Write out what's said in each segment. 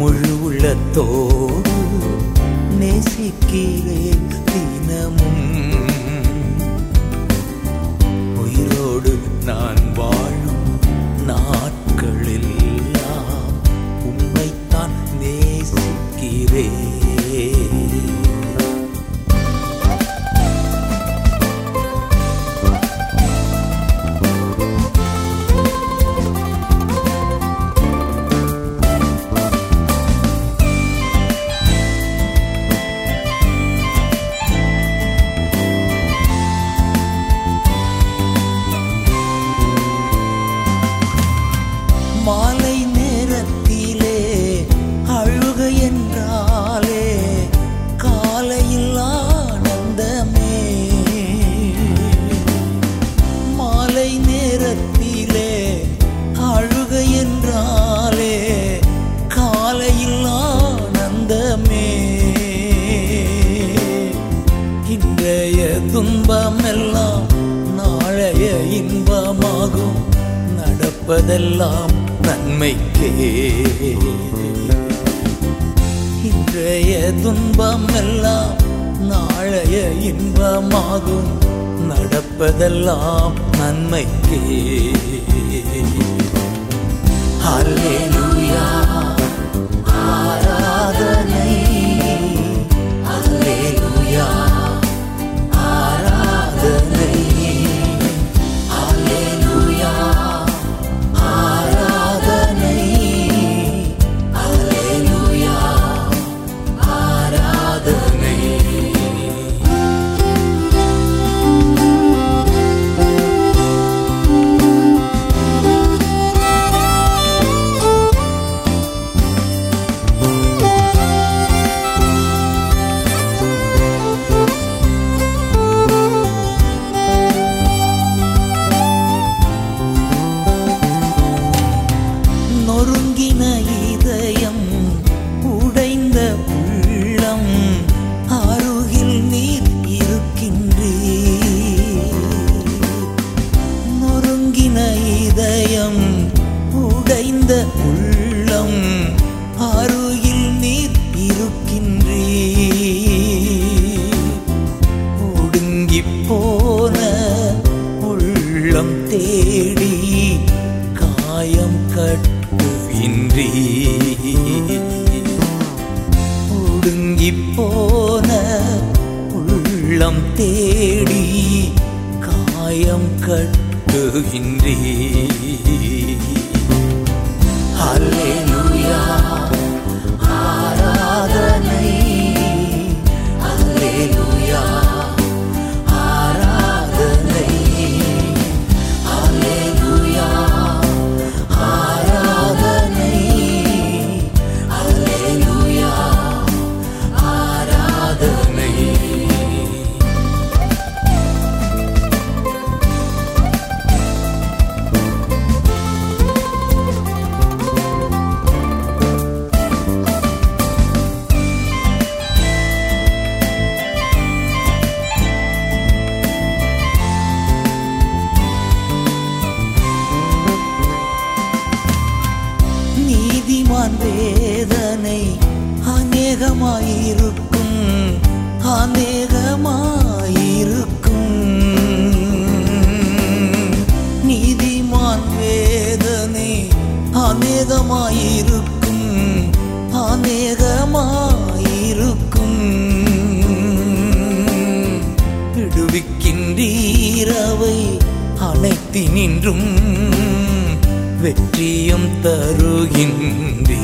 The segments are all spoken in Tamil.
முழு உள்ளத்தோடு நேசிக்கிறேன் தினமும் உயிரோடு நான் வாழும் நாட்களெல்லாம் உம்மைத்தான் நேசிக்கிறேன் மாலை நேரத்திலே அழுக என்றாலே காலையில் ஆனந்தமே மாலை நேரத்திலே அழுக என்றாலே காலையில் ஆனந்தமே இன்றைய துன்பமெல்லாம் நாளைய இன்பமாகும் நடப்பதெல்லாம் நன்மைக்கே இன்றைய துன்பமெல்லாம் நாளைய இன்பமாகும் நடப்பதெல்லாம் நன்மைக்கே ஹல்லேலூயா ஆராதனை ஹல்லேலூயா ஆராதனை ஹல்லேலூயா ஆராதனை ஹல்லேலூயா ஆராதனை நொறுங்கின இதயம் உடைந்த உள்ளம் அருகில் நீர் இருக்கின்றே நொறுங்கின இதயம் உடைந்த உள்ளம் அருகில் நீர் இருக்கின்றே ஒடுங்கிப் போன உள்ளம் தேடி காயம் கட்டுகின்றே ஒடுங்கிப் போன உள்ளம் தேடி காயம் கட்டுகின்றே ஹல்லேலூயா ஆராதனை ஹல்லேலூயா ஆராதனை ஹல்லேலூயா ஆராதனை ஹல்லேலூயா ஆராதனை நீதிமான் வேதனை அநேகமாயிருக்கும் அநேகமாயிருக்கும் நீதிமான் வேதனை அநேகமாயிருக்கும் அநேகமாயிருக்கும் விடுவிக்கின்றீரவை அனைத்து நின்றும் வெற்றியும் தருகின்றீ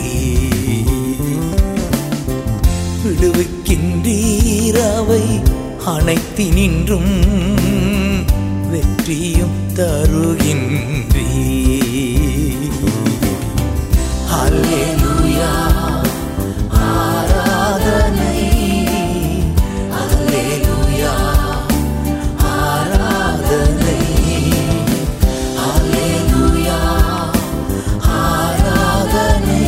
விடுவிக்கின்றீரவை அனைத்து நின்றும் வெற்றியும் தருகின்றீ ஹல்லேலூயா ஆராதனை ஹல்லேலூயா ஆராதனை ஹல்லேலூயா ஆராதனை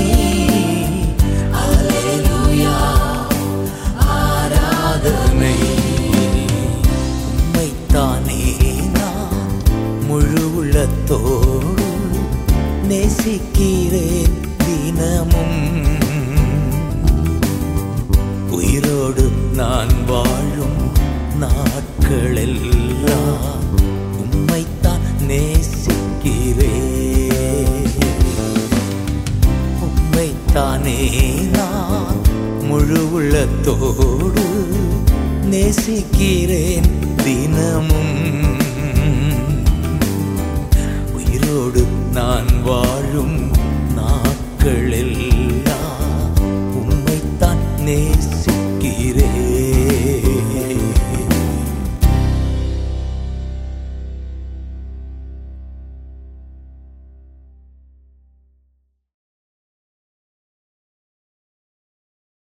ஹல்லேலூயா ஆராதனை உம்மைத்தானே நான் முழு உள்ளத்தோடு நேசிக்கிறேன் தினமும் உள்ளத்தோடு நேசிக்கிறேன் தினமும் உயிரோடு நான் வாழும்